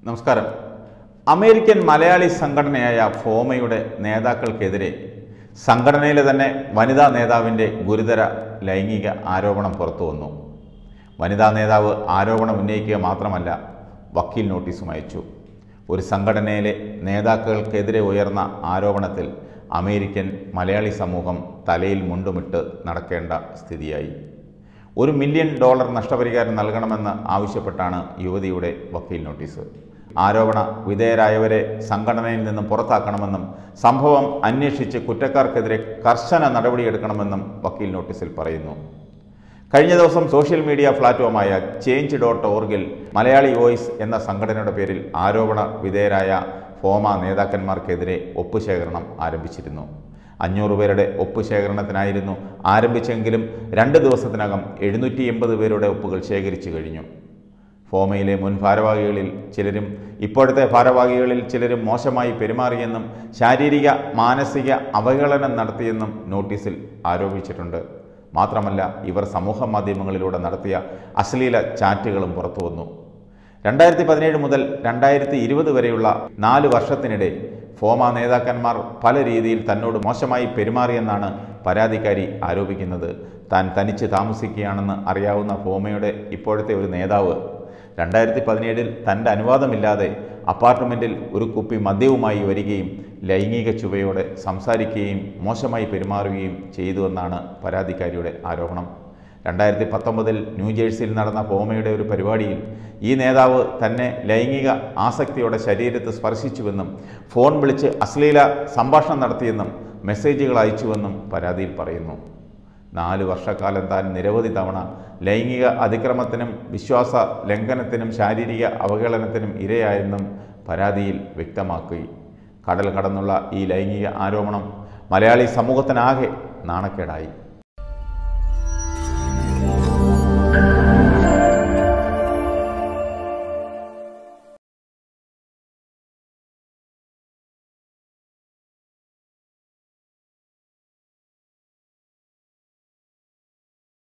നമസ്കാരം അമേരിക്കൻ മലയാളി സംഘടനയായ ഫോമയുടെ നേതാക്കൾക്കെതിരെ സംഘടനയിലെ തന്നെ വനിതാ നേതാവിൻ്റെ ഗുരുതര ലൈംഗിക ആരോപണം പുറത്തു വന്നു വനിതാ നേതാവ് ആരോപണം ഉന്നയിക്കുക മാത്രമല്ല വക്കീൽ നോട്ടീസും അയച്ചു ഒരു സംഘടനയിലെ നേതാക്കൾക്കെതിരെ ഉയർന്ന ആരോപണത്തിൽ അമേരിക്കൻ മലയാളി സമൂഹം തലയിൽ മുണ്ടുമിട്ട് നടക്കേണ്ട സ്ഥിതിയായി ഒരു മില്യൺ ഡോളർ നഷ്ടപരിഹാരം നൽകണമെന്ന് ആവശ്യപ്പെട്ടാണ് യുവതിയുടെ വക്കീൽ നോട്ടീസ് ആരോപണ വിധേയരായവരെ സംഘടനയിൽ നിന്നും പുറത്താക്കണമെന്നും സംഭവം അന്വേഷിച്ച് കുറ്റക്കാർക്കെതിരെ കർശന നടപടിയെടുക്കണമെന്നും വക്കീൽ നോട്ടീസിൽ പറയുന്നു കഴിഞ്ഞ ദിവസം സോഷ്യൽ മീഡിയ പ്ലാറ്റ്ഫോമായ ചേഞ്ച് ഡോട്ട് ഓർഗിൽ മലയാളി വോയിസ് എന്ന സംഘടനയുടെ പേരിൽ ആരോപണ വിധേയരായ ഫോമ നേതാക്കന്മാർക്കെതിരെ ഒപ്പുശേഖരണം ആരംഭിച്ചിരുന്നു അഞ്ഞൂറ് പേരുടെ ഒപ്പ് ശേഖരണത്തിനായിരുന്നു ആരംഭിച്ചെങ്കിലും രണ്ട് ദിവസത്തിനകം എഴുന്നൂറ്റി എൺപത് പേരുടെ ഒപ്പുകൾ ശേഖരിച്ചു കഴിഞ്ഞു ഫോമയിലെ മുൻ ഭാരവാഹികളിൽ ചിലരും ഇപ്പോഴത്തെ ഭാരവാഹികളിൽ ചിലരും മോശമായി പെരുമാറിയെന്നും ശാരീരിക മാനസിക അവഹേളനം നടത്തിയെന്നും നോട്ടീസിൽ ആരോപിച്ചിട്ടുണ്ട് മാത്രമല്ല ഇവർ സമൂഹ മാധ്യമങ്ങളിലൂടെ നടത്തിയ അശ്ലീല ചാറ്റുകളും പുറത്തുവന്നു രണ്ടായിരത്തി പതിനേഴ് മുതൽ രണ്ടായിരത്തി ഇരുപത് വരെയുള്ള നാല് വർഷത്തിനിടെ ഫോമ നേതാക്കന്മാർ പല രീതിയിൽ തന്നോട് മോശമായി പെരുമാറിയെന്നാണ് പരാതിക്കാരി ആരോപിക്കുന്നത് താൻ തനിച്ച് താമസിക്കുകയാണെന്ന് അറിയാവുന്ന ഫോമയുടെ ഇപ്പോഴത്തെ ഒരു നേതാവ് രണ്ടായിരത്തി പതിനേഴിൽ തൻ്റെ അനുവാദമില്ലാതെ അപ്പാർട്ട്മെൻറ്റിൽ ഒരു കുപ്പി മദ്യവുമായി വരികയും ലൈംഗിക ചുവയോടെ സംസാരിക്കുകയും മോശമായി പെരുമാറുകയും ചെയ്തുവെന്നാണ് പരാതിക്കാരിയുടെ ആരോപണം രണ്ടായിരത്തി പത്തൊമ്പതിൽ ന്യൂജേഴ്സിയിൽ നടന്ന ഫോമയുടെ ഒരു പരിപാടിയിൽ ഈ നേതാവ് തന്നെ ലൈംഗിക ആസക്തിയോടെ ശരീരത്ത് സ്പർശിച്ചുവെന്നും ഫോൺ വിളിച്ച് അശ്ലീല സംഭാഷണം നടത്തിയെന്നും മെസ്സേജുകൾ അയച്ചുവെന്നും പരാതിയിൽ പറയുന്നു നാല് വർഷക്കാലം താൻ നിരവധി തവണ ലൈംഗിക അതിക്രമത്തിനും വിശ്വാസ ലംഘനത്തിനും ശാരീരിക അവഹേളനത്തിനും ഇരയായെന്നും പരാതിയിൽ വ്യക്തമാക്കി കടൽ കടന്നുള്ള ഈ ലൈംഗിക ആരോപണം മലയാളി സമൂഹത്തിനാകെ നാണക്കേടായി